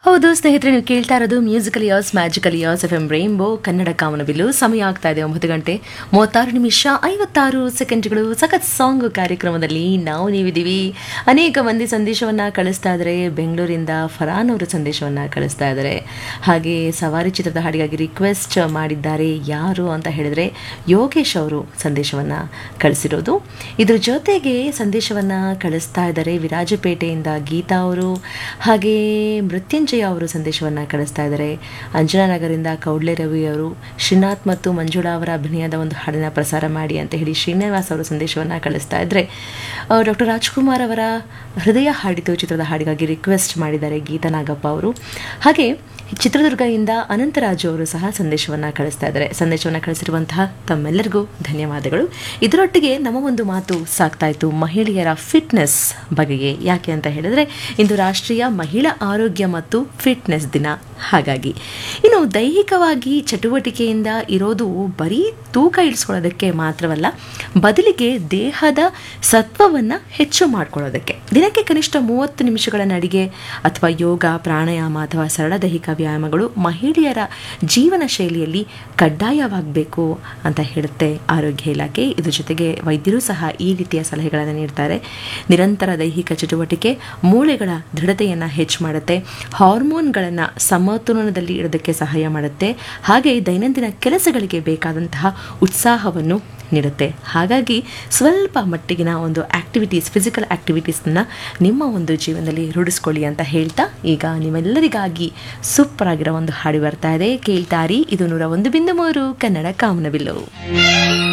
ಹೌದು ಸ್ನೇಹಿತರೆ ನೀವು ಕೇಳ್ತಾ ಇರೋದು musical years magical years F M rainbow Kannada ಕಾಮನಬಿಲ್ಲು ಸಮಯ ಆಗ್ತಾ ಇದೆ ಒಂಬತ್ತು ಗಂಟೆ ಮೂವತ್ತಾರು ನಿಮಿಷ ಐವತ್ತಾರು ಸೆಕೆಂಡ್ಗಳು ಸಖತ್ ಸಾಂಗ್ ಕಾರ್ಯಕ್ರಮದಲ್ಲಿ ನಾವು ನೀವಿದ್ದೀವಿ ಅನೇಕ ಮಂದಿ ಸಂದೇಶವನ್ನು ಕಳಿಸ್ತಾ ಇದ್ದಾರೆ ಬೆಂಗಳೂರಿಂದ ಫರಾನ್ ಅವರು ಸಂದೇಶವನ್ನು ಕಳಿಸ್ತಾ ಇದ್ದಾರೆ ಹಾಗೆ ಸವಾರಿ ಚಿತ್ರದ ಹಾಡಿಗಾಗಿ ರಿಕ್ವೆಸ್ಟ್ ಮಾಡಿದ್ದಾರೆ ಯಾರು ಅಂತ ಹೇಳಿದರೆ ಯೋಗೇಶ್ ಅವರು ಸಂದೇಶವನ್ನು ಕಳಿಸಿರೋದು ಇದ್ರ ಜೊತೆಗೆ ಸಂದೇಶವನ್ನು ಕಳಿಸ್ತಾ ಇದ್ದಾರೆ ವಿರಾಜಪೇಟೆಯಿಂದ ಗೀತಾ ಅವರು ಹಾಗೆ ಮೃತ್ಯುಂಜಯ ಅವರು ಸಂದೇಶವನ್ನು ಕಳಿಸ್ತಾ ಇದ್ದಾರೆ ಅಂಜನಾ ನಗರಿಂದ ಕೌಡ್ಲೆ ರವಿ ಅವರು ಶ್ರೀನಾಥ್ ಮತ್ತು ಮಂಜುಳಾ ಅವರ ಅಭಿನಯದ ಒಂದು ಹಾಡನ್ನು ಪ್ರಸಾರ ಮಾಡಿ ಅಂತ ಹೇಳಿ ಶ್ರೀನಿವಾಸ್ ಅವರು ಸಂದೇಶವನ್ನು ಕಳಿಸ್ತಾ ಇದ್ದರೆ ಡಾಕ್ಟರ್ ರಾಜ್ಕುಮಾರ್ ಅವರ ಹೃದಯ ಹಾಡಿತು ಚಿತ್ರದ ಹಾಡಿಗಾಗಿ ರಿಕ್ವೆಸ್ಟ್ ಮಾಡಿದ್ದಾರೆ ಗೀತಾ ನಾಗಪ್ಪ ಅವರು ಹಾಗೆ ಚಿತ್ರದುರ್ಗದಿಂದ ಅನಂತರಾಜು ಅವರು ಸಹ ಸಂದೇಶವನ್ನು ಕಳಿಸ್ತಾ ಇದ್ದಾರೆ ಸಂದೇಶವನ್ನು ಕಳಿಸಿರುವಂತಹ ತಮ್ಮೆಲ್ಲರಿಗೂ ಧನ್ಯವಾದಗಳು ಇದರೊಟ್ಟಿಗೆ ನಮ್ಮ ಒಂದು ಮಾತು ಸಾಕ್ತಾ ಇತ್ತು ಮಹಿಳೆಯರ ಫಿಟ್ನೆಸ್ ಬಗೆಗೆ ಯಾಕೆ ಅಂತ ಹೇಳಿದ್ರೆ ಇಂದು ರಾಷ್ಟ್ರೀಯ ಮಹಿಳಾ ಆರೋಗ್ಯ ಮತ್ತು ಫಿಟ್ನೆಸ್ ದಿನ ಹಾಗಾಗಿ ಇನ್ನು ದೈಹಿಕವಾಗಿ ಚಟುವಟಿಕೆಯಿಂದ ಇರೋದು ಬರೀ ತೂಕ ಇಳಿಸ್ಕೊಳ್ಳೋದಕ್ಕೆ ಮಾತ್ರವಲ್ಲ ಬದಲಿಗೆ ದೇಹದ ಸತ್ವವನ್ನು ಹೆಚ್ಚು ಮಾಡ್ಕೊಳ್ಳೋದಕ್ಕೆ ದಿನಕ್ಕೆ ಕನಿಷ್ಠ ಮೂವತ್ತು ನಿಮಿಷಗಳ ನಡಿಗೆ ಅಥವಾ ಯೋಗ ಪ್ರಾಣಾಯಾಮ ಅಥವಾ ಸರಳ ದೈಹಿಕ ವ್ಯಾಯಾಮಗಳು ಮಹಿಳೆಯರ ಜೀವನ ಶೈಲಿಯಲ್ಲಿ ಕಡ್ಡಾಯವಾಗಬೇಕು ಅಂತ ಹೇಳುತ್ತೆ ಆರೋಗ್ಯ ಇಲಾಖೆ ಇದ್ರ ಜೊತೆಗೆ ವೈದ್ಯರು ಸಹ ಈ ರೀತಿಯ ಸಲಹೆಗಳನ್ನು ನೀಡ್ತಾರೆ ನಿರಂತರ ದೈಹಿಕ ಚಟುವಟಿಕೆ ಮೂಳೆಗಳ ದೃಢತೆಯನ್ನು ಹೆಚ್ಚು ಮಾಡುತ್ತೆ ಹಾರ್ಮೋನ್ಗಳನ್ನು ಸಮತೋಲನದಲ್ಲಿ ಇಡೋದಕ್ಕೆ ಸಹಾಯ ಮಾಡುತ್ತೆ ಹಾಗೆ ದೈನಂದಿನ ಕೆಲಸಗಳಿಗೆ ಬೇಕಾದಂತಹ ಉತ್ಸಾಹವನ್ನು ನೀಡುತ್ತೆ ಹಾಗಾಗಿ ಸ್ವಲ್ಪ ಮಟ್ಟಿಗಿನ ಒಂದು ಆಕ್ಟಿವಿಟೀಸ್ ಫಿಸಿಕಲ್ ಆಕ್ಟಿವಿಟೀಸ್ನ ನಿಮ್ಮ ಒಂದು ಜೀವನದಲ್ಲಿ ರೂಢಿಸ್ಕೊಳ್ಳಿ ಅಂತ ಹೇಳ್ತಾ ಈಗ ನಿಮ್ಮೆಲ್ಲರಿಗಾಗಿ ಸೂಪರ್ ಆಗಿರೋ ಒಂದು ಹಾಡು ಬರ್ತಾ ಇದೆ ಕೇಳ್ತಾರಿ ಇದು ನೂರ ಒಂದು ಬಿಂದು ಮೂರು ಕನ್ನಡ ಕಾಮನಬಿಲ್ಲು